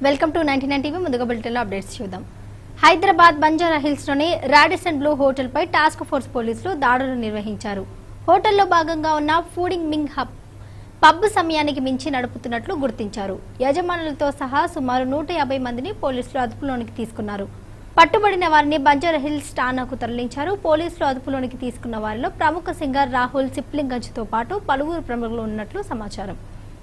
Welcome to ninety nine TV ముందుగా బులెటిన్లో updates చూద్దాం హైదరాబాద్ బంజారా హిల్స్ లోని రాడిసన్ బ్లూ హోటల్ పై టాస్క్ ఫోర్స్ పోలీసులు దాడులు నిర్వహించారు హోటల్లో భాగంగా ఉన్న ఫూడింగ్ మింగ్ హబ్ పబ్ సమయానికి మించి నడుపుతున్నట్లు గుర్తించారు యజమానులతో సహా సుమారు నూట యాభై మందిని పోలీసులు అదుపులోనికి తీసుకున్నారు పట్టుబడిన వారిని బంజారా హిల్స్ ఠాణాకు తరలించారు పోలీసులు అదుపులోనికి తీసుకున్న వారిలో ప్రముఖ సింగర్ రాహుల్ సిప్లింగంజ్తో పాటు పలువురు ప్రముఖులు ఉన్నట్లు సమాచారం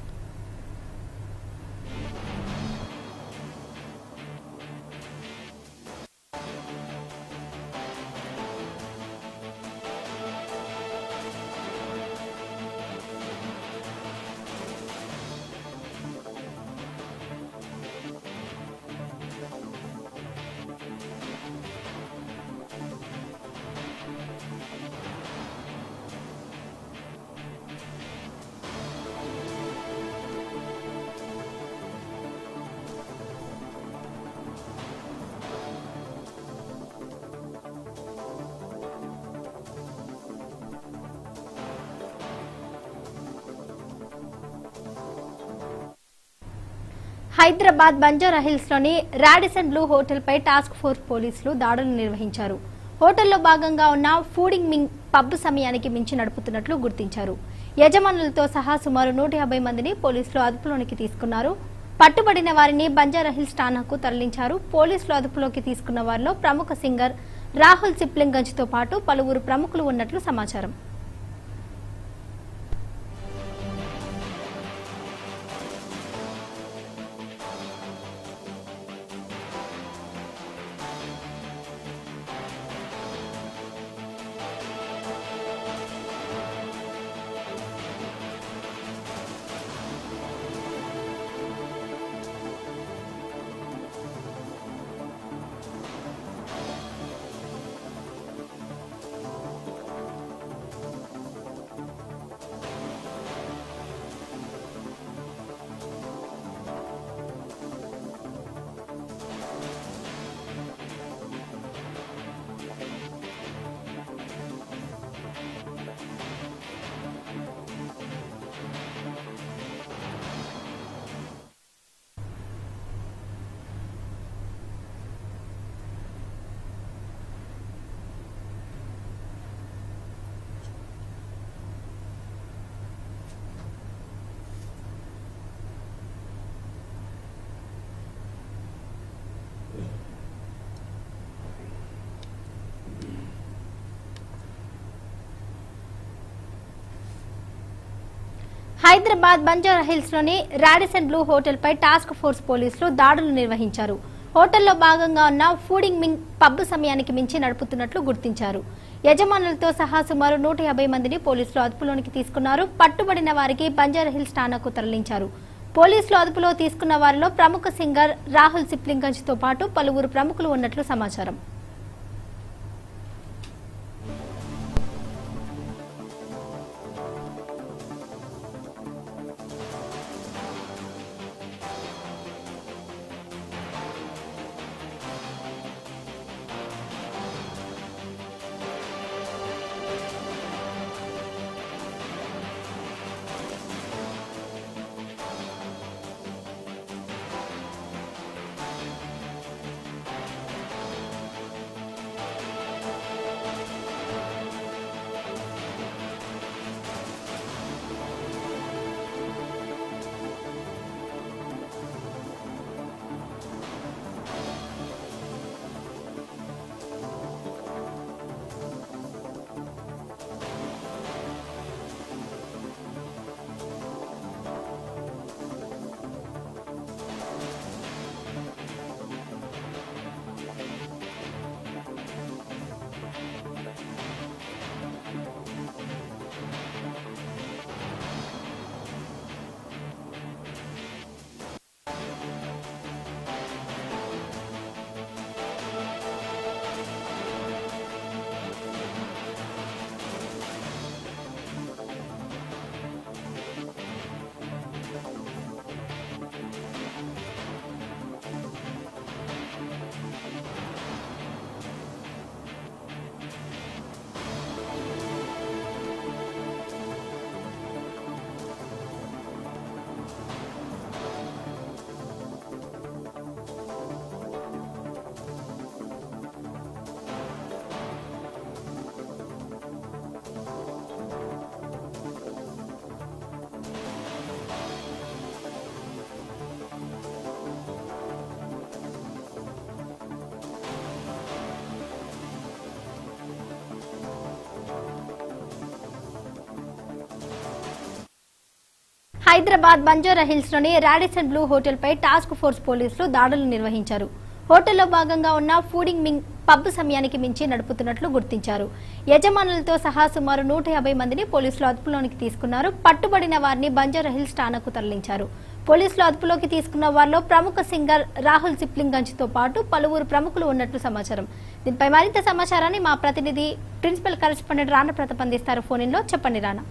హైదరాబాద్ బంజారా హిల్స్ లోని రాడిసన్ బ్లూ హోటల్ పై టాస్క్ ఫోర్స్ పోలీసులు దాడులు నిర్వహించారు హోటల్లో భాగంగా ఉన్న ఫూడింగ్ మింగ్ పబ్ సమయానికి మించి నడుపుతున్నట్లు గుర్తించారు యజమానులతో సహా సుమారు నూట యాభై మందిని పోలీసులు అదుపులోనికి తీసుకున్నారు పట్టుబడిన వారిని బంజారా హిల్స్ ఠాణాకు తరలించారు పోలీసులు అదుపులోకి తీసుకున్న వారిలో ప్రముఖ సింగర్ రాహుల్ సిప్లింగంజ్ తో పాటు పలువురు ప్రముఖులు ఉన్నట్లు సమాచారం హైదరాబాద్ బంజారా హిల్స్ లోని రాడిసన్ బ్లూ హోటల్ పై టాస్క్ ఫోర్స్ పోలీసులు దాడులు నిర్వహించారు హోటల్లో భాగంగా ఉన్న ఫూడింగ్ మింగ్ పబ్ సమయానికి మించి నడుపుతున్నట్లు గుర్తించారు యజమానులతో సహా సుమారు నూట యాభై మందిని పోలీసులు అదుపులోనికి తీసుకున్నారు పట్టుబడిన వారికి బంజారా హిల్స్ ఠాణాకు తరలించారు పోలీసులు అదుపులో తీసుకున్న వారిలో ప్రముఖ సింగర్ రాహుల్ సిప్లింగంజ్ తో పాటు పలువురు ప్రముఖులు ఉన్నట్లు సమాచారం హైదరాబాద్ బంజారా హిల్స్ లోని రాడిసన్ బ్లూ హోటల్ పై టాస్క్ ఫోర్స్ పోలీసులు దాడులు నిర్వహించారు హోటల్లో భాగంగా ఉన్న ఫూడింగ్ మింగ్ పబ్ సమయానికి మించి నడుపుతున్నట్లు గుర్తించారు యజమానులతో సహా సుమారు నూట యాభై మందిని పోలీసులు అదుపులోనికి తీసుకున్నారు పట్టుబడిన వారిని బంజారా హిల్స్ ఠాణాకు తరలించారు పోలీసులు అదుపులోకి తీసుకున్న వారిలో ప్రముఖ సింగర్ రాహుల్ సిప్లింగంజ్ తో పాటు పలువురు ప్రముఖులు ఉన్నట్లు సమాచారం దీనిపై మరింత సమాచారాన్ని మా ప్రతినిధి ప్రిన్సిపల్ కరెస్పాండెంట్ రానా ప్రతాప్ అందిస్తారు ఫోన్ లో చెప్పండి రానా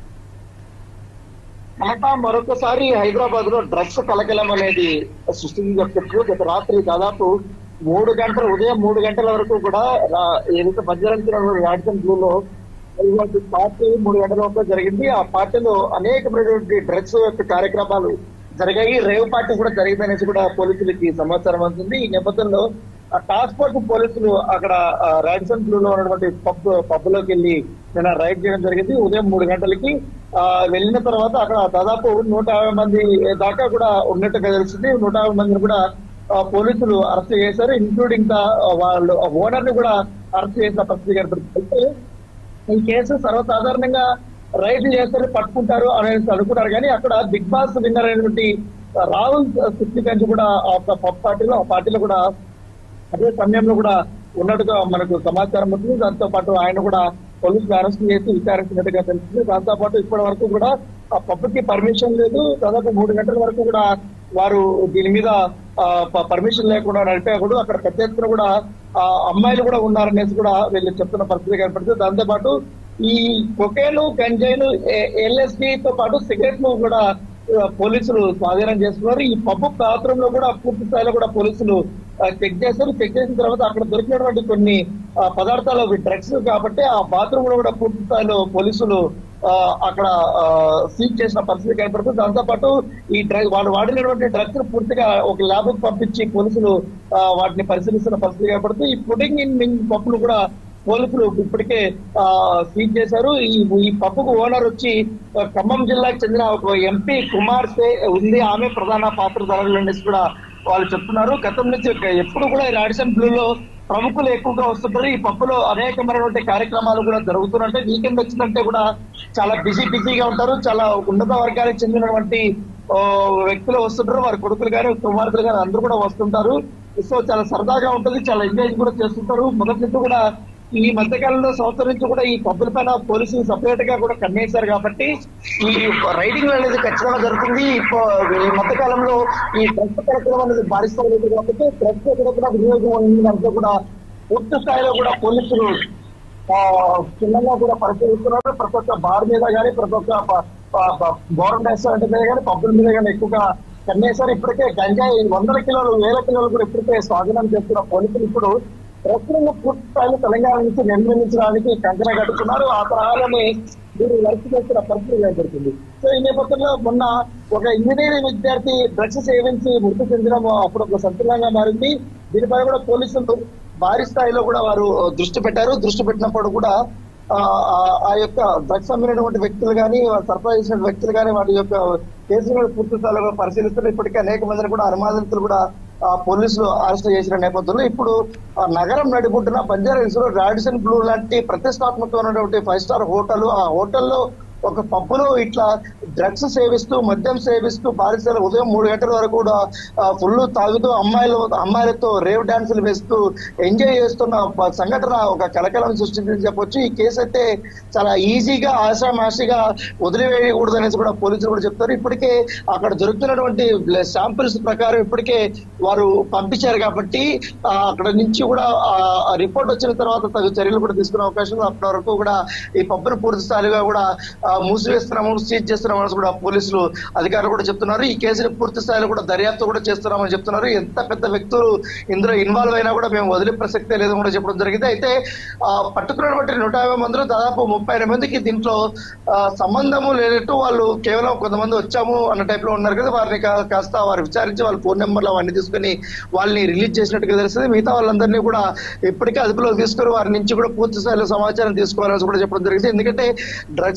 మమతా మరొకసారి హైదరాబాద్ లో డ్రగ్స్ కలకలం అనేది సృష్టించవచ్చు గత రాత్రి దాదాపు మూడు గంటల ఉదయం మూడు గంటల వరకు కూడా రా- ఏదైతే మధ్యరంతిన రాడిసన్ బ్లూ లో ఇటువంటి పార్టీ మూడు గంటల వరకు జరిగింది ఆ పార్టీలో అనేకమైనటువంటి డ్రగ్స్ యొక్క కార్యక్రమాలు జరిగాయి రేవ్ పార్టీ కూడా జరిగిందనేసి కూడా పోలీసులకి సమాచారం అందుతుంది ఈ నేపథ్యంలో ఆ టాస్క్ ఫోర్స్ పోలీసులు అక్కడ ఆ, రాడిసన్ బ్లూ లో ఉన్నటువంటి పబ్ పబ్ లోకి వెళ్ళి నిన్న రైడ్ చేయడం జరిగింది ఉదయం మూడు గంటలకి ఆ వెళ్ళిన తర్వాత అక్కడ దాదాపు నూట యాభై మంది దాకా కూడా ఉన్నట్టుగా తెలిసింది నూట యాభై మందిని కూడా ఆ, పోలీసులు అరెస్ట్ చేశారు ఇంక్లూడింగ్ ద వాళ్ళు ఓనర్ ని కూడా అరెస్ట్ చేసిన పరిస్థితి కనపడుతుంది అయితే ఈ కేసు సర్వసాధారణంగా రైడ్లు చేస్తారు పట్టుకుంటారు అనేది అనుకున్నారు కానీ అక్కడ బిగ్ బాస్ విన్నర్ అయినటువంటి రాహుల్ సిప్లిగంజ్ కూడా ఆ పబ్ పార్టీలో ఆ పార్టీలో కూడా అదే సమయంలో కూడా ఉన్నట్టుగా మనకు సమాచారం ఉంటుంది దాంతో పాటు ఆయన కూడా పోలీసులు అరెస్ట్ చేసి విచారించినట్టుగా తెలిసింది దాంతో పాటు ఇప్పటి వరకు కూడా ఆ పబ్కి పర్మిషన్ లేదు దాదాపు మూడు గంటల వరకు కూడా వారు దీని మీద పర్మిషన్ లేకుండా నడిపేయకూడదు అక్కడ పెద్ద ఎత్తున కూడా ఆ అమ్మాయిలు కూడా ఉన్నారనేసి కూడా వీళ్ళు చెప్తున్న పరిస్థితి కనపడుతుంది దాంతో పాటు ఈ కొకేను గంజాయిలు ఎల్ఎస్డి తో పాటు సిగరెట్లు కూడా ఆ, పోలీసులు స్వాధీనం చేస్తున్నారు ఈ పబ్బు బాత్రూమ్ లో కూడా పూర్తి స్థాయిలో కూడా పోలీసులు చెక్ చేశారు చెక్ చేసిన తర్వాత అక్కడ దొరికినటువంటి కొన్ని ఆ, పదార్థాలు అవి డ్రగ్స్ కాబట్టి ఆ బాత్రూమ్ లో కూడా పూర్తి స్థాయిలో పోలీసులు ఆ, అక్కడ సీజ్ చేసిన పరిస్థితి కనపడుతుంది దాంతో పాటు ఈ డ్రగ్ వాళ్ళు వాడినటువంటి డ్రగ్స్ పూర్తిగా ఒక ల్యాబ్ కు పంపించి పోలీసులు ఆ, వాటిని పరిశీలిస్తున్న పరిస్థితి కనపడుతుంది ఈ పుడింగ్ ఇన్ మింగ్ పప్పులు కూడా పోలీసులు ఇప్పటికే ఆ సీజ్ చేశారు ఈ ఈ పప్పుకు ఓనర్ వచ్చి ఆ, ఖమ్మం జిల్లాకు చెందిన ఒక ఎంపీ కుమార్తె ఉంది ఆమె ప్రధాన పాత్రధారులు అనేసి కూడా వాళ్ళు చెప్తున్నారు గతం నుంచి ఒక- ఎప్పుడు కూడా ఈ రాడిసన్ బ్లూ లో ప్రముఖులు ఎక్కువగా వస్తుంటారు ఈ పప్పులో అనేకమైనటువంటి కార్యక్రమాలు కూడా జరుగుతుంటాయి వీకెండ్ వచ్చిందంటే కూడా చాలా బిజీ బిజీగా ఉంటారు చాలా ఉన్నత వర్గానికి చెందినటువంటి ఓ, వ్యక్తులు వస్తుంటారు వారి కొడుకులు కానీ కుమార్తెలు కానీ అందరూ కూడా వస్తుంటారు సో చాలా సరదాగా ఉంటుంది చాలా ఎంజాయ్ కూడా చేస్తుంటారు మొదటి నుంచి కూడా ఈ మధ్యకాలంలో సంవత్సరం నుంచి కూడా ఈ పబ్బుల పైన పోలీసులు సపరేట్ గా కూడా కన్నేశారు కాబట్టి ఈ రైడింగ్ అనేది ఖచ్చితంగా జరుగుతుంది ఇప్ప- ఈ మధ్యకాలంలో ఈ డ్రగ్స్ కార్యక్రమం అనేది భారిస్తలేదు కాబట్టి డ్రగ్స్ ఎక్కడ కూడా వినియోగం ఉంది దాంట్లో కూడా పూర్తి స్థాయిలో కూడా పోలీసులు ఆ, చిన్నగా కూడా పరిశీలిస్తున్నారు ప్రతి ఒక్క బార్ మీద కానీ ప్రతి ఒక్క గవర్నమెంట్ రెస్టారెంట్ మీద కానీ పబ్బుల మీద కానీ ఎక్కువగా కన్నేశారు ఇప్పటికే గంజాయి వందల కిలోలు వేల కిలోలు కూడా ఇప్పటికే స్వాధీనం చేస్తున్న పోలీసులు ఇప్పుడు ప్రస్తుతం పూర్తి స్థాయిలో తెలంగాణ నుంచి నిర్మించడానికి కంకణ కట్టుకున్నారు ఆ తరహాలోనే మీరు వర్క్ చేస్తున్న పరిస్థితి ఏర్పడుతుంది సో ఈ నేపథ్యంలో మొన్న ఒక ఇంజనీరింగ్ విద్యార్థి డ్రగ్స్ సేవించి మృతి చెందడం అప్పుడు ఒక సంచలనంగా మారింది దీనిపై కూడా పోలీసులు భారీ స్థాయిలో కూడా వారు దృష్టి పెట్టారు దృష్టి పెట్టినప్పుడు కూడా ఆ ఆ- ఆ యొక్క డ్రగ్స్ అమ్మినటువంటి వ్యక్తులు కానీ సరఫరా చేసిన వ్యక్తులు కానీ వాటి యొక్క కేసులను పూర్తి స్థాయిలో కూడా పరిశీలిస్తున్నారు ఇప్పటికే అనేక మందిని కూడా అనుమానితులు కూడా ఆ పోలీసులు అరెస్ట్ చేసిన నేపథ్యంలో ఇప్పుడు ఆ నగరం నడిపుంటున్న బంజారా హిల్స్ లో రాడిసన్ బ్లూ లాంటి ప్రతిష్టాత్మకమైనటువంటి ఫైవ్ స్టార్ హోటల్ ఆ హోటల్లో ఒక పబ్బులో ఇట్లా డ్రగ్స్ సేవిస్తూ మద్యం సేవిస్తూ బారిసలు ఉదయం మూడు గంటల వరకు కూడా ఫుల్ తాగుతూ అమ్మాయిలు అమ్మాయిలతో రేవ్ డాన్సులు వేస్తూ ఎంజాయ్ చేస్తున్న ప- సంఘటన ఒక కలకలం సృష్టించిందని చెప్పొచ్చు ఈ కేసు అయితే చాలా ఈజీగా ఆశామాషిగా వదిలివేయకూడదు అనేసి కూడా పోలీసులు కూడా చెప్తారు ఇప్పటికే అక్కడ దొరుకుతున్నటువంటి శాంపిల్స్ ప్రకారం ఇప్పటికే వారు పంపించారు కాబట్టి ఆ, అక్కడ నుంచి కూడా ఆ రిపోర్ట్ వచ్చిన తర్వాత తగు చర్యలు కూడా తీసుకునే అవకాశం ఉంది. అప్పటి వరకు కూడా ఈ పబ్బును పూర్తి స్థాయిగా కూడా ఆ, మూసివేస్తున్నాము సీజ్ చేస్తున్నామని కూడా పోలీసులు అధికారులు కూడా చెప్తున్నారు ఈ కేసుని పూర్తి స్థాయిలో కూడా దర్యాప్తు కూడా చేస్తున్నామని చెప్తున్నారు ఎంత పెద్ద వ్యక్తులు ఇందులో ఇన్వాల్వ్ అయినా కూడా మేము వదిలే ప్రసక్తే లేదని కూడా చెప్పడం జరిగింది అయితే ఆ, పట్టుకున్నటువంటి నూట యాభై మందిలో దాదాపు ముప్పై ఎనిమిది మందికి దీంట్లో ఆ, సంబంధము లేనట్టు వాళ్ళు కేవలం కొంతమంది వచ్చాము అన్న టైప్ లో ఉన్నారు కదా వారిని కా- కాస్త వారు విచారించి వాళ్ళ ఫోన్ నెంబర్లు అవన్నీ తీసుకుని వాళ్ళని రిలీజ్ చేసినట్టుగా తెలుస్తుంది మిగతా వాళ్ళందరినీ కూడా ఇప్పటికే అదుపులోకి తీసుకుని వారి నుంచి కూడా పూర్తి స్థాయిలో సమాచారం తీసుకోవాలని కూడా చెప్పడం జరిగింది ఎందుకంటే డ్రగ్స్ వినియోగం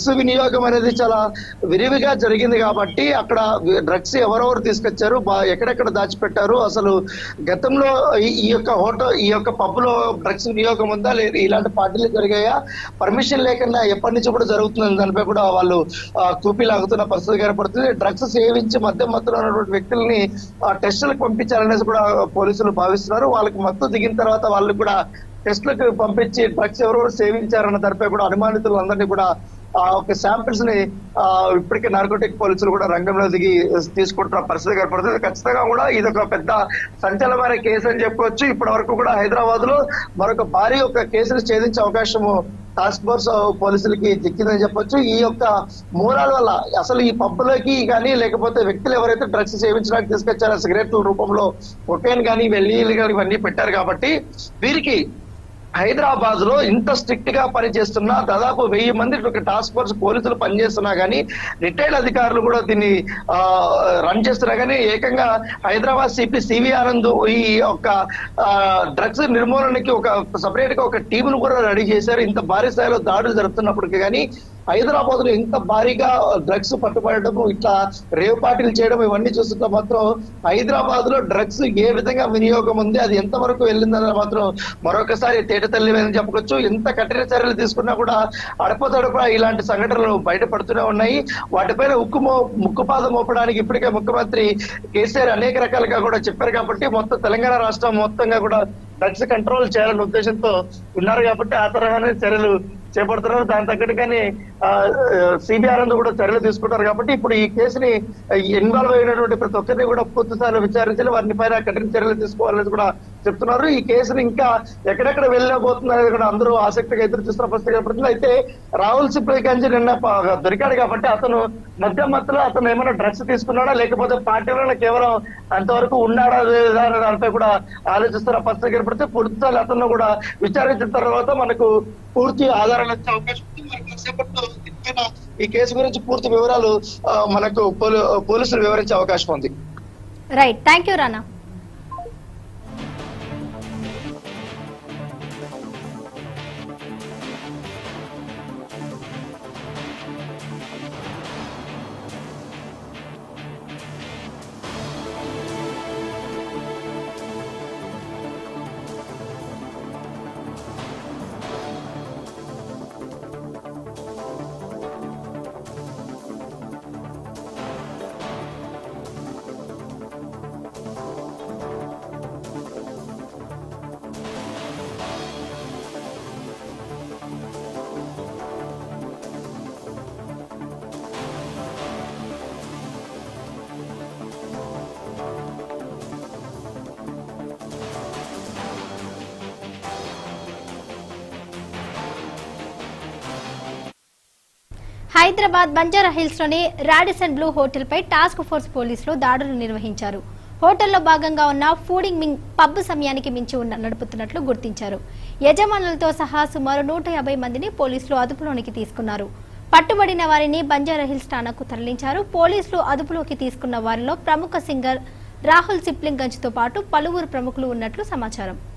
వినియోగం అనేది చాలా విరివిగా జరిగింది కాబట్టి అక్కడ డ్రగ్స్ ఎవరెవరు తీసుకొచ్చారు బా- ఎక్కడెక్కడ దాచిపెట్టారు అసలు గతంలో ఈ- ఈ యొక్క హోటల్ ఈ యొక్క పబ్ లో డ్రగ్స్ వినియోగం ఉందా లేదు ఇలాంటి పార్టీలు జరిగాయా పర్మిషన్ లేకుండా ఎప్పటి నుంచి కూడా జరుగుతుంది దానిపై కూడా వాళ్ళు ఆ, కూపీ లాగుతున్న పరిస్థితి కనపడుతుంది డ్రగ్స్ సేవించి మధ్య మత్తులో ఉన్నటువంటి వ్యక్తుల్ని ఆ, టెస్టులకు పంపించాలనేసి కూడా పోలీసులు భావిస్తున్నారు వాళ్ళకి మత్తు దిగిన తర్వాత వాళ్ళు కూడా టెస్టులకు పంపించి డ్రగ్స్ ఎవరెవరు సేవించారన్న దానిపై కూడా అనుమానితులందరినీ కూడా ఆ ఒక శాంపిల్స్ ని ఆ, ఇప్పటికే నార్కోటిక్ పోలీసులు కూడా రంగంలో దిగి తీసుకుంటున్న పరిస్థితి కనపడుతుంది ఖచ్చితంగా కూడా ఇది ఒక పెద్ద సంచలనమైన కేసు అని చెప్పవచ్చు ఇప్పటి వరకు కూడా హైదరాబాద్ లో మరొక భారీ ఒక కేసును ఛేదించే అవకాశము టాస్క్ ఫోర్స్ పోలీసులకి చిక్కిందని చెప్పొచ్చు ఈ యొక్క మూలాల వల్ల అసలు ఈ పబ్బులకి కానీ లేకపోతే వ్యక్తులు ఎవరైతే డ్రగ్స్ సేవించడానికి తీసుకొచ్చారో సిగరెట్ల రూపంలో కొకైన్ కానీ వెల్లీలు కానీ ఇవన్నీ పెట్టారు కాబట్టి వీరికి హైదరాబాద్ లో ఇంత స్ట్రిక్ట్ గా పనిచేస్తున్నా దాదాపు వెయ్యి మంది ఒక టాస్క్ ఫోర్స్ పోలీసులు పనిచేస్తున్నా గానీ రిటైర్డ్ అధికారులు కూడా దీన్ని ఆ, రన్ చేస్తున్నా గానీ ఏకంగా హైదరాబాద్ సిపి సివి ఆనంద్ ఈ యొక్క డ్రగ్స్ నిర్మూలనకి ఒక సపరేట్ గా ఒక టీమును కూడా రెడీ చేశారు ఇంత భారీ స్థాయిలో దాడులు జరుగుతున్నప్పటికీ కానీ హైదరాబాద్ లో ఇంత భారీగా డ్రగ్స్ పట్టుబడటం ఇట్లా రేవ్ పార్టీలు చేయడం ఇవన్నీ చూస్తుంటే మాత్రం హైదరాబాద్ లో డ్రగ్స్ ఏ విధంగా వినియోగం ఉంది అది ఎంత వరకు వెళ్ళిందని మాత్రం మరొకసారి తేట తల్లి అని చెప్పవచ్చు ఎంత కఠిన చర్యలు తీసుకున్నా కూడా అడపదడప ఇలాంటి సంఘటనలు బయటపడుతూనే ఉన్నాయి వాటిపైన ఉక్కు మో ముక్కుపాదం మోపడానికి ఇప్పటికే ముఖ్యమంత్రి కేసీఆర్ అనేక రకాలుగా కూడా చెప్పారు కాబట్టి మొత్తం తెలంగాణ రాష్ట్రం మొత్తంగా కూడా డ్రగ్స్ కంట్రోల్ చేయాలనే ఉద్దేశంతో ఉన్నారు కాబట్టి ఆ తరహానే చర్యలు చేపడుతున్నారు దాని తగ్గట్టుగానే సిబిఆర్ కూడా చర్యలు తీసుకుంటారు కాబట్టి ఇప్పుడు ఈ కేసుని ఇన్వాల్వ్ అయినటువంటి ప్రతి ఒక్కరిని కూడా పూర్తి స్థాయిలో విచారించాలి వారిని పైన కఠిన చర్యలు తీసుకోవాలని కూడా చెప్తున్నారు ఈ కేసుని ఇంకా ఎక్కడెక్కడ వెళ్ళబోతుంది అనేది కూడా అందరూ ఆసక్తిగా ఎదురు చూస్తున్న పరిస్థితి కనపడుతుంది అయితే రాహుల్ సిప్లీ గంజి నిన్న ప- దొరికాడు కాబట్టి అతను మధ్య మధ్యలో అతను ఏమైనా డ్రగ్స్ తీసుకున్నాడా లేకపోతే పార్టీలో కేవలం అంతవరకు ఉన్నాడా లేదా అనే దానిపై కూడా ఆలోచిస్తున్న పరిస్థితి కనపడితే పూర్తి స్థాయిలో అతను కూడా విచారించిన తర్వాత మనకు పూర్తి ఆధారాలు వచ్చే అవకాశం ఉంది మరి కాసేపట్లో దీనిపైన ఈ కేసు గురించి పూర్తి వివరాలు ఆ, మనకు పోలీ- పోలీసులు వివరించే అవకాశం ఉంది right thank you Rana Hyderabad Banjara Hills లోని రాడిసన్ బ్లూ హోటల్ పై టాస్క్ ఫోర్స్ పోలీసులు దాడులు నిర్వహించారు హోటల్లో భాగంగా ఉన్న ఫూడింగ్ మింగ్ పబ్ సమయానికి మించి ఉన్న నడుపుతున్నట్లు గుర్తించారు యజమానులతో సహా సుమారు నూట యాభై మందిని పోలీసులు అదుపులోనికి తీసుకున్నారు పట్టుబడిన వారిని బంజారా హిల్స్ ఠాణాకు తరలించారు పోలీసులు అదుపులోకి తీసుకున్న వారిలో ప్రముఖ సింగర్ రాహుల్ సిప్లింగంజ్ తో పాటు పలువురు ప్రముఖులు ఉన్నట్లు సమాచారం